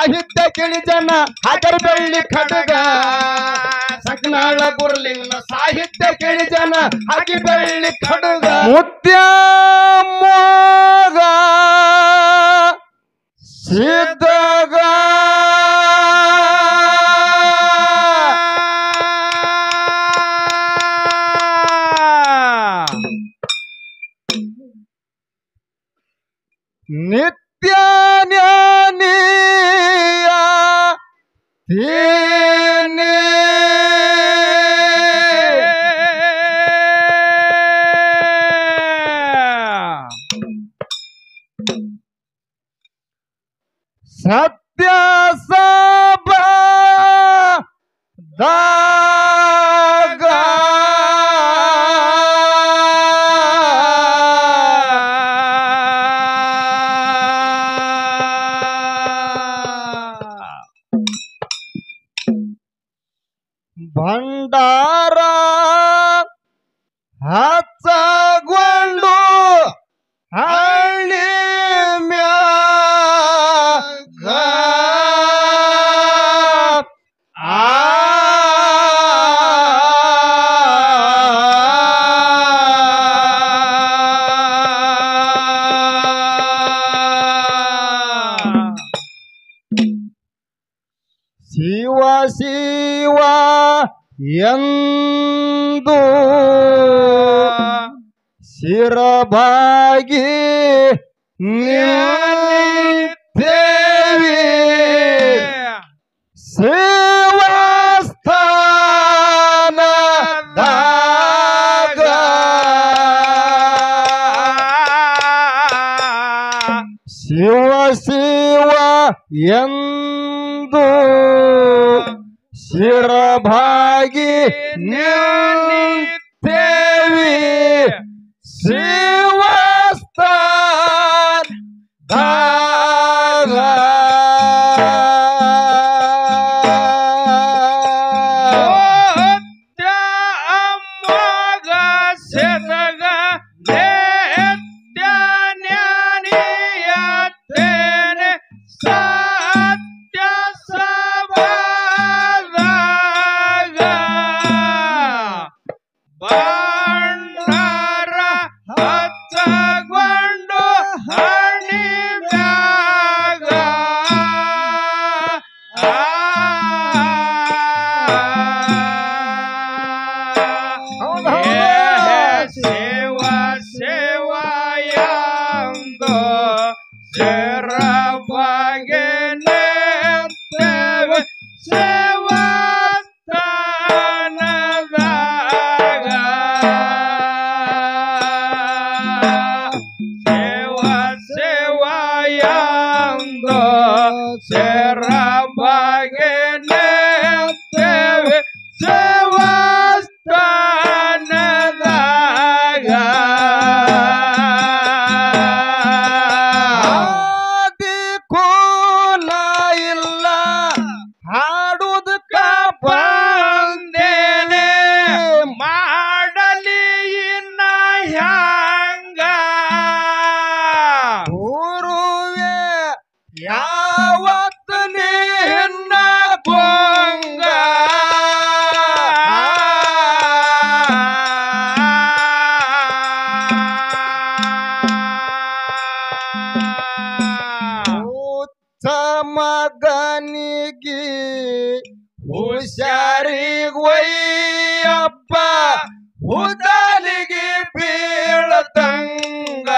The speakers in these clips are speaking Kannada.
ಸಾಹಿತ್ಯ ಕೇಳಿ ಜನ ಹಾಕರ್ ಬೆಳ್ಳಿ ಖಡ್ಗ ಸಕ್ನಾಳ ಗುರುಲಿಂಗನ ಸಾಹಿತ್ಯ ಕೇಳಿ ಜನ ಹಾಕಿ ಬೆಳ್ಳಿ ಖಡ್ಗ ಮುತ್ಯ ಮೋಗ ಸಿದ್ಧಗ ನಿತ್ಯ ಜ್ಞಾನಿಯ ತೇನೆ ಸತ್ಯ ಸಭ ದಾಗ ಭಂಡಾರ ಹಚ್ಚಗೊಂಡು ಹಳ್ಳಿ ಮ್ಯಾಗ ಆ ಶಿವ ಶಿವ ಎಂದು ಶಿರಭಾಗಿ ನಿಂತೇವಿ ಶಿವಸ್ಥಾನದಾಗ ಶಿವ ಶಿವ ಎಂದು ಶಿರಭಾಗಿ ನಿಂತೇವಿ ಶಿವಸ್ಥಾನ ಬಂಡಾರ ಹಚ್ಚಗೊಂಡು ಹಣಿ ಮ್ಯಾಗ ಹೌದ್ ಹೌದ್. ಸೇವ ಸೇವಾಯಂದು ಶರಭಾಗೆ ನಿಂತೇವೆ ಸೇವಾಸ್ಥಾನದಾಗ ಸೇವ ಸೇವಾಯಂದು ಶರಭಾಗೆ ನಿಂತೇವೆ ಸೇವಾಸ್ಥಾನದಾಗ ಆದಿ ಕೋಲ ಇಲ್ಲ ಹಾಡುದಕ್ಕ ಬಂದೇನೆ ಮಾಡಲಿ ಇನ್ನ ಹ್ಯಾಂಗ ಗುರುವೆ ಯಾವತ್ತು ನಿನ್ನ ಕೊಂಗ ಹುಚ್ಚ ಮಗನಿಗೆ ಹುಷಾರಿಗ್ ಒಯ್ಯಪ್ಪ ಹುದಲಿಗೆ ಬೀಳತಂಗ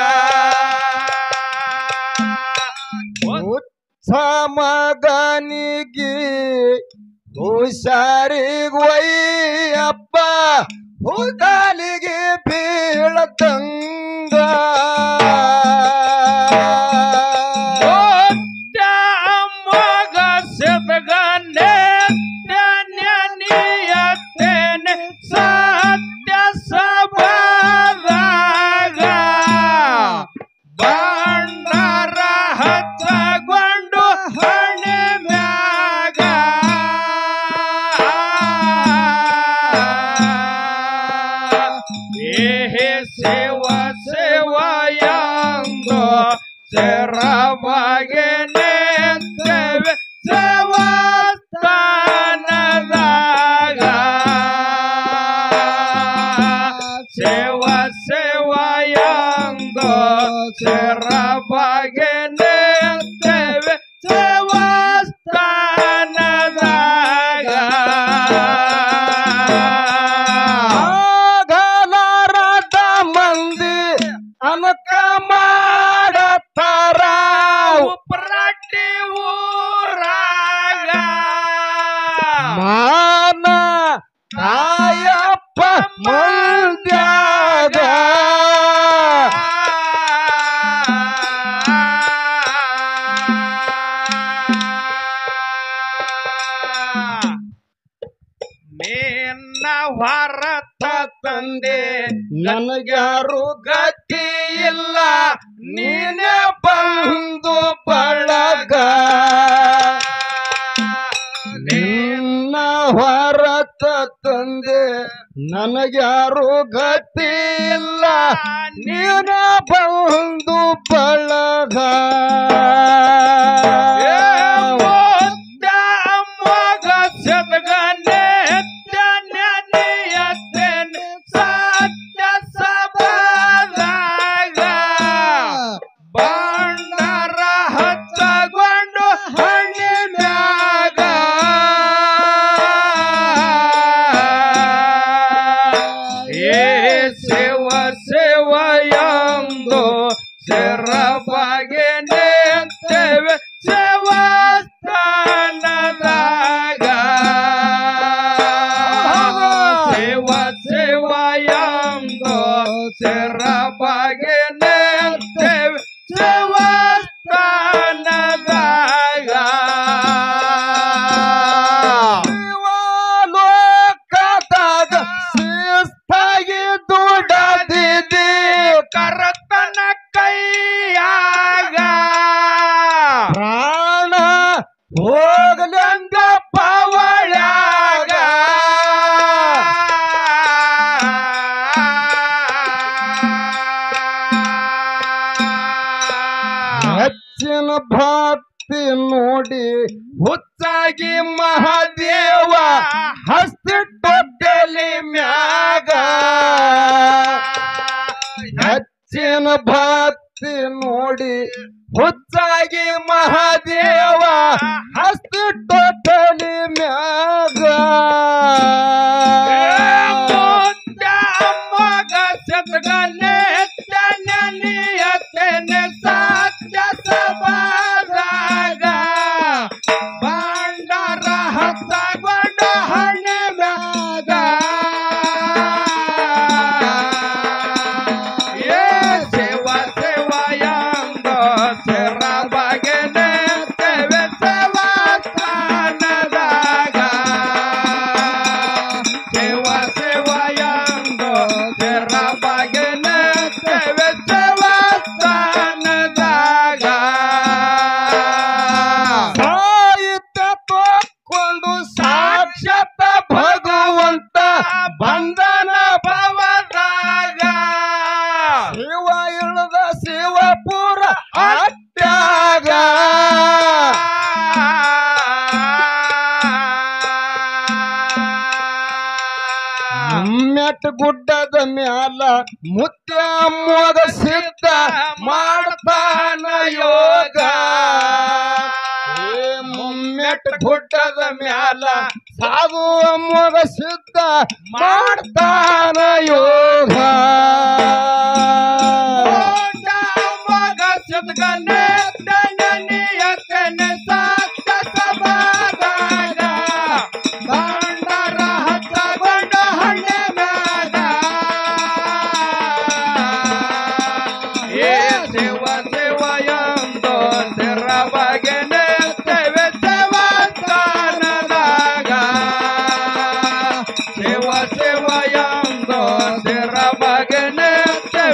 ಹುಚ್ಚ ಮಗನಿಗೆ ಹುಷಾರಿಗ್ ಒಯ್ಯಪ್ಪ ಹುದಲಿಗೆ ಬೀಳತಂಗ ಮಗ ಸದಗನೆ ಜ್ಞಾನಿಯತ್ತೇನೆ ಸತ್ಯ ಸಭಾದಾಗ ಬಂಡಾರ ಹಚ್ಚಗೊಂಡು ಹಣೆ ಮ್ಯಾಗ ಏ ಸೇವ ಮಾನ ಕಾಯಪ್ಪ ಮಂದ್ಯಾಗ ನಿನ್ನ ಹೊರತ ತಂದೆ ನನಗ್ಯಾರು ಗತಿ ಇಲ್ಲ ನೀನೇ ಬಂದು ಬಳಗ ನಿನ್ನ ಹೊರತ ತಂದೆ ನನಗ್ಯಾರು ಗತಿ ಇಲ್ಲ ನೀನ ಬಂದು ಬಳಗ ಮುದ್ದ ಮಗ ಸದ್ಗನೆ ನೆನೆಯತ್ತೇನೆ ಸತ್ಯ ಸಬದಾಗ ಬಂಡರ ಹಚ್ಚಗೊಂಡು ಹಣ್ಣಿನಾಗ ಏ ಶಿವ ಶಿವ ಎಂದು ಶರಬಾಗೆ ನಿಂತೇವೆ ಶಿವಸ್ಥಾನದಾಗ ಶಿವ ಶಿವ ಎಂದು ಶರಬಾಗೆ ನಿಂತೇವೆ ಶಿವಸ್ಥಾನದಾಗ ಲೋಕದಾಗ ಶಿಸ್ತಾಗಿ ದುಡದಿದೆ ಕರತನ ಕೈಯಾಗ ಪ್ರಾಣ ಹೋಗಲಂಗ ಪವಳ್ಯಾಗ ಹೆಚ್ಚಿನ ಭಕ್ತಿ ನೋಡಿ ಹುಚ್ಚಾಗಿ ಮಹಾದೇವ ಹಸ್ತಿಟ್ಟೊಡ್ಡಲಿ ಮ್ಯಾಗ ಹೆಚ್ಚಿನ ಭಕ್ತಿ ನೋಡಿ ಹುಚ್ಚಾಗಿ ಮಹಾದೇವ ಹಸ್ತಿಟ್ಟೊಡ್ಡಲಿ ಮ್ಯಾಗ ಮಗ ಸದ್ಗನೆ ನೆನೆಯತ್ತೇನೆ ಸತ್ಯ ಸಬಾದಾಗ ಬಂಡರ ಹತ್ತಗೊಂಡ ಹಣ್ಣೆ ಮ್ಯಾಗ ಏ ಸೇವ ಸೇವ ಎಂದ ಸೆರ ಬಗೆನೆ ತೆವೆ ಸೇವಾ ಸ್ಥಾನದಾಗ ಸೇವ ಸೇವ ಎಂದ ಸೆರ ಬಗೆನೆ ತೆವೆ ಸೇವಾ ಸ್ಥಾನದಾಗ ಸಾಹಿತ್ಯ ತಕ್ಕೊಂಡು ಸಾಕ್ಷಾತ್ ಭಗವಂತ ಬಂಧನ ಭವದಾಗ ಶಿವ ಇಳದ ಶಿವಪುರ ಅಟ್ಯಾಗ ಮೆಟ್ ಗುಡ್ಡದ ಮ್ಯಾಲ ಮುತ್ಯ ಮೋದ ಸಿದ್ಧ ಮಾಡ್ತಾನ ಯೋಗ ಏ ಮುಮ್ಮೆಟ್ ಗುಡ್ಡದ ಮ್ಯಾಲ ಸಾಧು ಮೋದ ಸಿದ್ಧ ಮಾಡ್ತಾನ ಯೋಗ ಮಗ ಸದ್ಗನೆ ನೆನೆಯತ್ತೇನೆ ಸತ್ಯ ಸಬಾದಾಗ ಬಂಡರ ಹತ್ತಗೊಂಡ ಹಣ್ಣೆ ಮ್ಯಾಗ ಏ ಶಿವ ಶಿವ ಎಂದು ಸಿರ ಬಗೆನೆ ತೆವೆ ದೇವಸ್ಥಾನದಾಗ ಶಿವ ಶಿವ ಎಂದು ಸಿರ ಬಗೆನೆ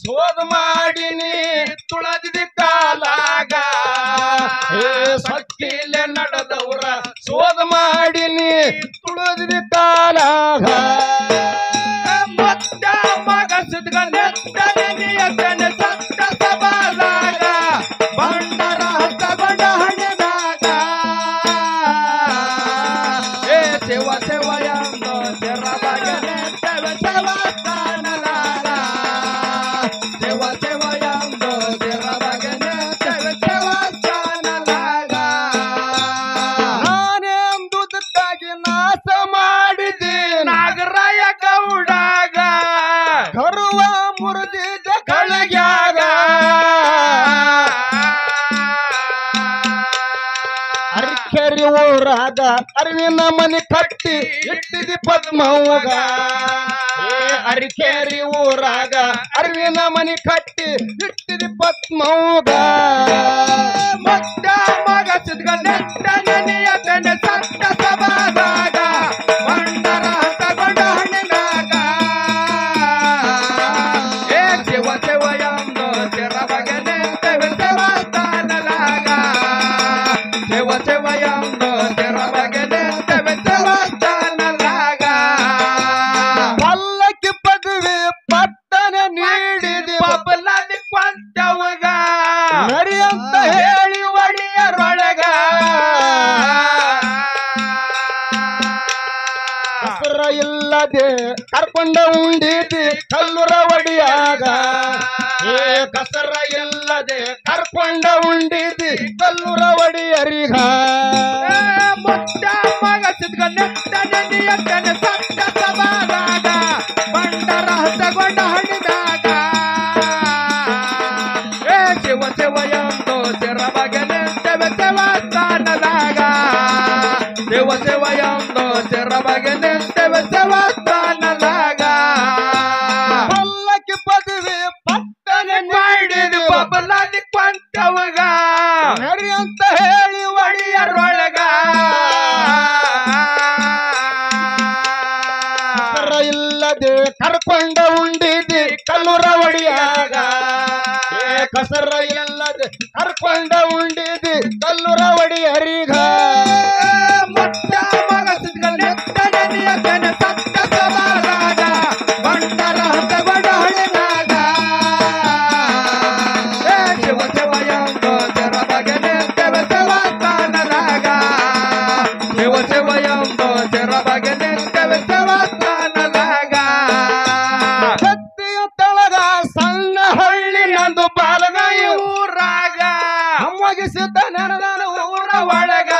ಶೋಧ ಮಾಡಿನಿ ತುಳದಿದ ಕಾಲಾಗ ಏ ಸಕ್ಕಿಲೆ ನಡೆದವ್ರ ಶೋಧ ಮಾಡಿನಿ ತುಳಿದ ಕಾಲಾಗ ಮತ್ತ ಮಗ ಸಿದ್ಧಗಣ್ಣ ಸತ್ತ ಸಬಾದಾಗ ಬಂಡರ ಹತ್ತಗೊಂಡ ಹಣ್ಣದಾಗ ಏ ಶಿವ ಶಿವ ಎಂದೋ ಶಿರಬಗನೆ ಶಿವ ಶಿವ ಸ್ಥಾನದಾಗ ಶಿವ ಶಿವ ಎಂದೋ ಶಿರಬಗನೆ ಶಿವ ಶಿವ ಸ್ಥಾನದಾಗ ನಾನೆಂಬುದಕ್ಕಾಗಿ ನಾಶ ಮಾಡಿದೆ ನಾಗರಾಯ ಗೌಡಾಗ ಕರುವ ಮುರಿದಿದ್ದ ಕಳಗ್ಯಾಗ ಅರಿಕೆರಿ ಊರಾಗ ಅರಿವಿನ ಮನೆ ಕಟ್ಟಿ ಇಟ್ಟಿದಿ ಪದ್ಮವ್ವಗ ಏ ಅರಿಕೆರಿ ಊರಾಗ ಅರಿವಿನ ಮನೆ ಕಟ್ಟಿ ಇಟ್ಟಿದಿ ಪದ್ಮವ್ವಗ ಮತ್ತ ಮಗ ಸಿದ್ಗ ನೆಟ್ಟ ನೆನೆಯ ತೆನೆ ಸತ್ತ ಸಭಾದಾಗ ಬಂಡರ ಹತ್ತಗೊಂಡ ಹಣ್ಣಿನಾಗ ಏ ಶಿವ ಶಿವ ಎಂದೋ ಶಿರಬಗನೆ ಶಿವ ಶಿವ ಸ್ಥಾನದಾಗ ಶಿವ ಶಿವ ಎಂದೋ ಶಿರಬಗನೆ ಶಿವ ಶಿವ ಸ್ಥಾನದಾಗ ಪಲ್ಲಕ್ಕಿ ಪದವಿ ಪಟ್ಟನೆ ನೀಡಿದಿ ಬಬಲಾದಿ ಕೊಂಚವಗ ನರಿ ಅಂತ ಹೇಳಿ ಒಡೆಯರೊಳಗ ಹಸ್ರ ಇಲ್ಲದೆ ಕರ್ಕೊಂಡ ಉಂಡಿದಿ ಕಲ್ಲುರ ಒಡಿಯಾಗ ಏ ಕಸರ ಇಲ್ಲದೆ ಕರ್ಕೊಂಡ ಉಂಡಿದಿ ಕಲ್ಲುರ ಒಡಿಯರಿಗ ಮುಟ್ಟ ಮಗ ಸಿದ್ಗ ನೆಟ್ಟ ನೆನೆಯ ತೆನೆ ಸತ್ತ ಸಭಾದಾಗ ಬಂಡರ ಹತ್ತಗೊಂಡ ಹಣ್ಣಿದಾಗ ಏ ಶಿವ ಶಿವ ಎಂದೋ ಶಿರಬಗನೆ ಶಿವ ಶಿವ ಸ್ಥಾನದಾಗ ಶಿವ ಶಿವ ಎಂದೋ ಶಿರಬಗನೆ ಶಿವ ಶಿವ ಸ್ಥಾನದಾಗ ಪಲ್ಲಕ್ಕಿ ಪದವಿ ಪಟ್ಟನೆ ಮಾಡಿದ ನೀಡಿದಿ ಬಬಲಾದಿ ಕೊಂಚವಗ ನರಿ ಅಂತ ಹೇಳಿ ಒಡಿಯರೊಳಗ ಕರ ಇಲ್ಲದೆ ಕರ್ಕೊಂಡ ಉಂಡಿದಿ ಕಲ್ಲುರ ಒಡಿಯಾಗ ಏ ಕಸರ ಇಲ್ಲದೆ ಕರ್ಕೊಂಡ ಉಂಡಿದಿ ಕಲ್ಲುರ ಒಡಿಯರಿಗ ಮುಟ್ಟ ಮಗ ಸಿದ್ಗ ನೆಟ್ಟ ನೆನೆಯ ತೆನೆ ಸತ್ತ ಸಭಾದಾಗ ಬಂಡರ ಹತ್ತಗೊಂಡ ಹಳಿದಾಗ ಏ ಶಿವ ಶಿವ ಎಂದೋ ಶಿರಬಗನೆ ಶಿವ ಶಿವ ಸ್ಥಾನದಾಗ ಶಿವ ಶಿವ ಎಂದೋ ಶಿರಬಗನೆ ಶಿವ ಶಿವ ಸ್ಥಾನದಾಗ ಸತ್ತಿಯ ತಳಗ ಸಣ್ಣ ಹಳ್ಳಿ ನಂದು ಬಾಲಗಾಯಿ ಊರಾಗ ಅಮ್ಮಗಿಸಿದ್ದ ನನಗನ ಊರ ಒಳಗ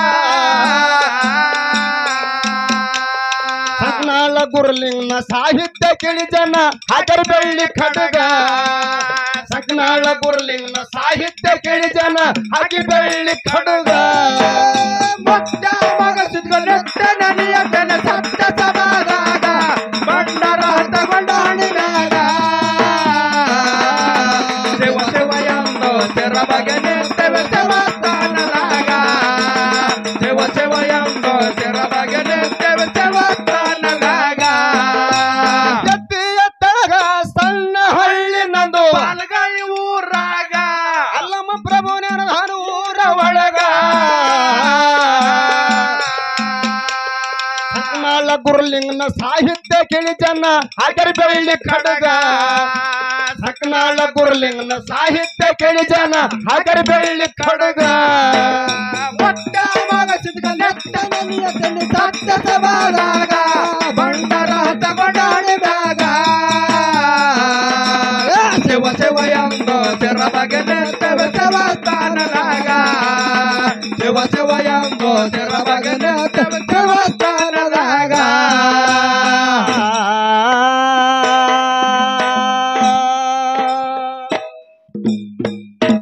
ಸಕ್ನಾಳ ಗುರುಲಿಂಗನ ಸಾಹಿತ್ಯ ಕೇಳಿ ಜನ ಹಾಕರ್ ಬೆಳ್ಳಿ ಖಡ್ಗ ಸಕ್ನಾಳ ಗುರುಲಿಂಗನ ಸಾಹಿತ್ಯ ಕೇಳಿ ಜನ ಹಾಕಿ ಬೆಳ್ಳಿ ಖಡ್ಗ ಮುಟ್ಟ ಮಗ ಸಿದ್ಗ ನೆಟ್ಟ ನೆನೆಯ ತೆನೆ ಸತ್ತ ಸಭಾದಾಗ ಬಂಡರ ಹತ್ತಗೊಂಡ ಹಣ್ಣಿನಾಗ ಶಿವ ಶಿವ ಎಂದೋ ಶಿರ ಬಗನೆ ಶಿವ ಶಿವ ಸ್ಥಾನದಾಗ ಶಿವ ಶಿವ ಎಂದೋ ಶಿರ ಬಗನೆ ಶಿವ ಶಿವ ಸ್ಥಾನದಾಗ ಜತ್ತಿಯ ತಳಗ ಸಣ್ಣ ಹಳ್ಳಿ ನಂದು ಪಾಲ್ಗಾಯಿ ಊರಾಗ ಅಲ್ಲಮ್ಮ ಪ್ರಭು ನಾನು ಊರ ಒಳಗ ಸಕ್ನಾಳ ಗುರುಲಿಂಗನ ಸಾಹಿತ್ಯ ಕೇಳಿ ಜನ ಹಾಕರ್ ಬೆಳ್ಳಿ ಖಡ್ಗ ಸಕ್ನಾಳ ಗುರುಲಿಂಗನ ಸಾಹಿತ್ಯ ಕೇಳಿ ಜನ ಹಾಕರ್ ಬೆಳ್ಳಿ ಖಡ್ಗ ಒಟ್ಟ ಮಗ ಸಿದ್ಗ ನೆಟ್ಟ ನೆನೆಯ ತೆನೆ ಸತ್ತ ಸಭಾದಾಗ ಬಂಡರ ಹತ್ತಗೊಂಡ ಹಣಿದಾಗ ಶಿವ ಶಿವ ಎಂದೋ ಶಿರ ಬಗನೆ ಶಿವ ಶಿವ ಸ್ಥಾನದಾಗ ಶಿವ ಶಿವ ಎಂದೋ ಶಿರ ಬಗನೆ ಶಿವ ಶಿವ